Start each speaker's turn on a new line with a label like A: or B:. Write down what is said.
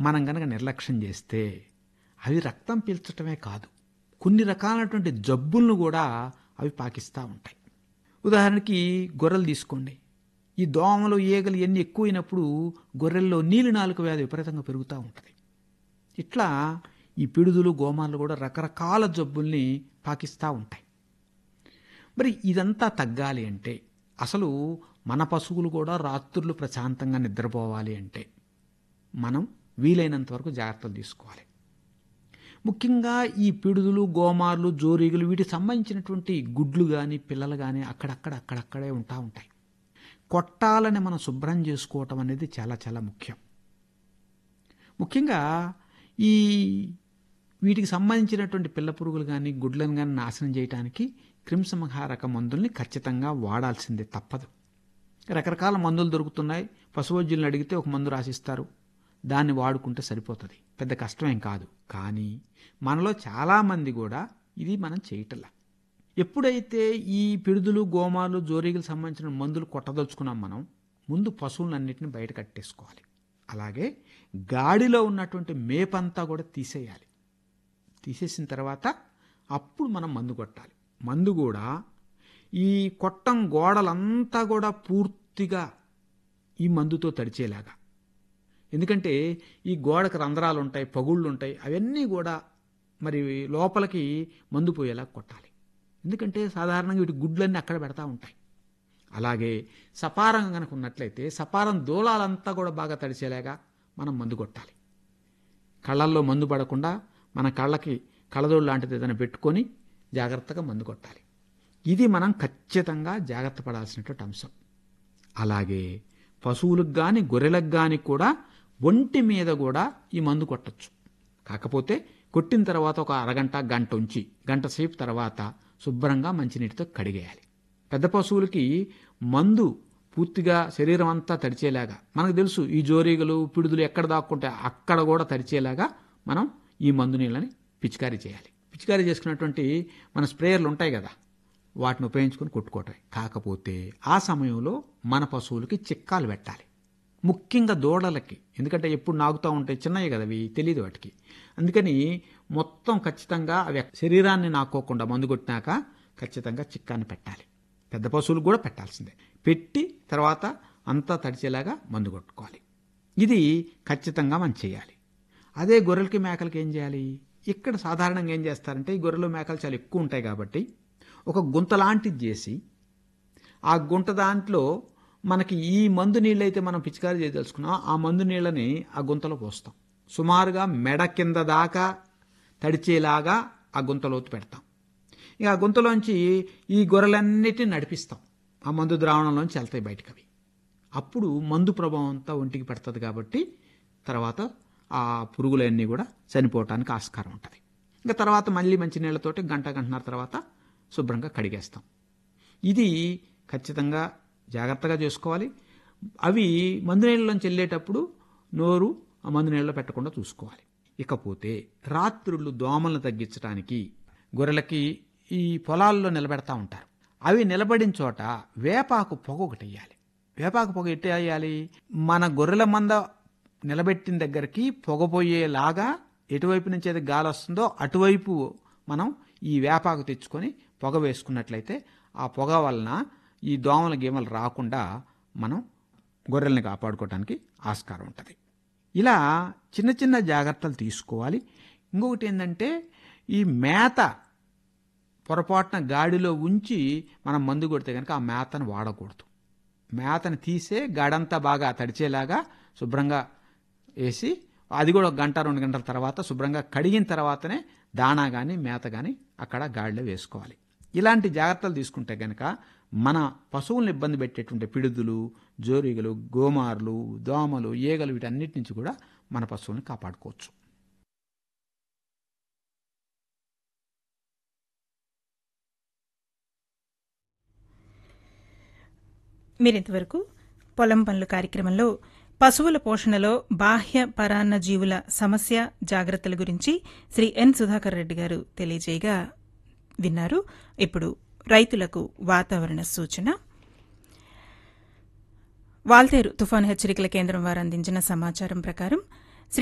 A: మనం గనక నిర్లక్ష్యం చేస్తే అవి రక్తం పీల్చటమే కాదు కొన్ని రకాలైనటువంటి జబ్బులను కూడా అవి పాకిస్తూ ఉంటాయి ఉదాహరణకి గొర్రెలు తీసుకోండి ఈ దోమలు ఈగలు ఎన్ని ఎక్కువైనప్పుడు గొర్రెల్లో నీలి నాలుక వ్యాధి విపరీతంగా పెరుగుతూ ఉంటుంది ఇట్లా ఈ పిడుదులు గోమాలు కూడా రకరకాల జబ్బుల్ని పాకిస్తూ ఉంటాయి మరి ఇదంతా తగ్గాలి అంటే అసలు మన పశువులు కూడా రాత్రులు ప్రశాంతంగా నిద్రపోవాలి అంటే మనం వీలైనంత వరకు జాగ్రత్తలు తీసుకోవాలి ముఖ్యంగా ఈ పిడుదులు గోమార్లు జోరీగులు వీటికి సంబంధించినటువంటి గుడ్లు కానీ పిల్లలు కానీ అక్కడక్కడ అక్కడక్కడే ఉంటా ఉంటాయి కొట్టాలని మనం శుభ్రం చేసుకోవటం అనేది చాలా చాలా ముఖ్యం ముఖ్యంగా ఈ వీటికి సంబంధించినటువంటి పిల్ల పురుగులు కానీ గుడ్లను కానీ నాశనం చేయడానికి క్రిమిసంహారక మందుల్ని ఖచ్చితంగా వాడాల్సిందే తప్పదు రకరకాల మందులు దొరుకుతున్నాయి పశువైద్యులను అడిగితే ఒక మందు రాసిస్తారు దాన్ని వాడుకుంటే సరిపోతుంది పెద్ద కష్టమేం కాదు కానీ మనలో చాలామంది కూడా ఇది మనం చేయటంలా ఎప్పుడైతే ఈ పిడుదులు గోమాలు జోరీలకు సంబంధించిన మందులు కొట్టదలుచుకున్నాం మనం ముందు పశువులన్నింటిని బయట కట్టేసుకోవాలి అలాగే గాడిలో ఉన్నటువంటి మేపంతా కూడా తీసేయాలి తీసేసిన తర్వాత అప్పుడు మనం మందు కొట్టాలి మందు కూడా ఈ కొట్టం గోడలంతా కూడా పూర్తిగా ఈ మందుతో తడిచేలాగా ఎందుకంటే ఈ గోడకు రంధ్రాలు ఉంటాయి పగుళ్ళు ఉంటాయి అవన్నీ కూడా మరి లోపలికి మందు పోయేలా కొట్టాలి ఎందుకంటే సాధారణంగా వీటి గుడ్లన్నీ అక్కడ పెడతా ఉంటాయి అలాగే సపారం కనుక ఉన్నట్లయితే సపారం దూలాలంతా కూడా బాగా తడిచేలాగా మనం మందు కొట్టాలి కళ్ళల్లో మందు పడకుండా మన కళ్ళకి కళ్ళదోడు లాంటిది ఏదైనా పెట్టుకొని జాగ్రత్తగా మందు కొట్టాలి ఇది మనం ఖచ్చితంగా జాగ్రత్త పడాల్సినటువంటి అంశం అలాగే పశువులకు కానీ గొర్రెలకు కానీ కూడా ఒంటి మీద కూడా ఈ మందు కొట్టచ్చు కాకపోతే కొట్టిన తర్వాత ఒక అరగంట గంట ఉంచి గంట సేపు తర్వాత శుభ్రంగా మంచినీటితో కడిగేయాలి పెద్ద పశువులకి మందు పూర్తిగా శరీరం అంతా తడిచేలాగా మనకు తెలుసు ఈ జోరీగలు పిడుదులు ఎక్కడ దాక్కుంటే అక్కడ కూడా తడిచేలాగా మనం ఈ మందు నీళ్ళని పిచికారీ చేయాలి పిచికారీ చేసుకున్నటువంటి మన స్ప్రేయర్లు ఉంటాయి కదా వాటిని ఉపయోగించుకొని కొట్టుకోవటం కాకపోతే ఆ సమయంలో మన పశువులకి చిక్కాలు పెట్టాలి ముఖ్యంగా దూడలకి ఎందుకంటే ఎప్పుడు నాగుతూ ఉంటాయి చిన్నవి కదా అవి తెలియదు వాటికి అందుకని మొత్తం ఖచ్చితంగా అవి శరీరాన్ని నాకోకుండా మందు కొట్టినాక ఖచ్చితంగా చిక్కాన్ని పెట్టాలి పెద్ద పశువులకు కూడా పెట్టాల్సిందే పెట్టి తర్వాత అంతా తడిచేలాగా మందు కొట్టుకోవాలి ఇది ఖచ్చితంగా మనం చేయాలి అదే గొర్రెలకి మేకలకి ఏం చేయాలి ఇక్కడ సాధారణంగా ఏం చేస్తారంటే ఈ గొర్రెలు మేకలు చాలా ఎక్కువ ఉంటాయి కాబట్టి ఒక గుంత లాంటిది చేసి ఆ గుంట దాంట్లో మనకి ఈ మందు నీళ్ళు అయితే మనం పిచికారీ చేయదలుచుకున్నాం ఆ మందు నీళ్ళని ఆ గుంతలో పోస్తాం సుమారుగా మెడ కింద దాకా తడిచేలాగా ఆ గుంతలోతు పెడతాం ఇక ఆ గుంతలోంచి ఈ గొర్రెలన్నిటిని నడిపిస్తాం ఆ మందు ద్రావణంలోంచి వెళ్తాయి బయటకు అవి అప్పుడు మందు ప్రభావం అంతా ఒంటికి పెడుతుంది కాబట్టి తర్వాత ఆ పురుగులన్నీ కూడా చనిపోవటానికి ఆస్కారం ఉంటుంది ఇంకా తర్వాత మళ్ళీ మంచి నీళ్ళతోటి గంట గంటన్నర తర్వాత శుభ్రంగా కడిగేస్తాం ఇది ఖచ్చితంగా జాగ్రత్తగా చేసుకోవాలి అవి మందు నీళ్ళలోంచి వెళ్ళేటప్పుడు నోరు ఆ మందు నీళ్ళలో పెట్టకుండా చూసుకోవాలి ఇకపోతే రాత్రుళ్ళు దోమలను తగ్గించడానికి గొర్రెలకి ఈ పొలాల్లో నిలబెడతా ఉంటారు అవి నిలబడిన చోట వేపాకు పొగ ఒకటి వేయాలి వేపాకు పొగ ఎట్టి వేయాలి మన గొర్రెల మంద నిలబెట్టిన దగ్గరికి పొగపోయేలాగా ఎటువైపు నుంచి అయితే గాలి వస్తుందో అటువైపు మనం ఈ వేపాకు తెచ్చుకొని పొగ వేసుకున్నట్లయితే ఆ పొగ వలన ఈ దోమల గీమలు రాకుండా మనం గొర్రెల్ని కాపాడుకోవడానికి ఆస్కారం ఉంటుంది ఇలా చిన్న చిన్న జాగ్రత్తలు తీసుకోవాలి ఇంకొకటి ఏంటంటే ఈ మేత పొరపాటున గాడిలో ఉంచి మనం మందు కొడితే కనుక ఆ మేతను వాడకూడదు మేతను తీసే గాడంతా బాగా తడిచేలాగా శుభ్రంగా వేసి అది కూడా ఒక గంట రెండు గంటల తర్వాత శుభ్రంగా కడిగిన తర్వాతనే దాణా కానీ మేత కానీ అక్కడ గాడిలో వేసుకోవాలి ఇలాంటి జాగ్రత్తలు తీసుకుంటే కనుక మన పశువులను ఇబ్బంది పెట్టేటువంటి పిడుదులు జోరీగలు గోమార్లు దోమలు ఈగలు వీటన్నిటి నుంచి కూడా మన పశువుల్ని కాపాడుకోవచ్చు
B: మీరింతవరకు పొలం పనులు కార్యక్రమంలో పశువుల పోషణలో బాహ్య పరాన్న జీవుల సమస్య జాగ్రత్తల గురించి శ్రీ ఎన్ సుధాకర్ రెడ్డి గారు తెలియజేయగా విన్నారు ఇప్పుడు రైతులకు వాతావరణ సూచన వాల్తేరు తుఫాను హెచ్చరికల కేంద్రం వారు అందించిన సమాచారం ప్రకారం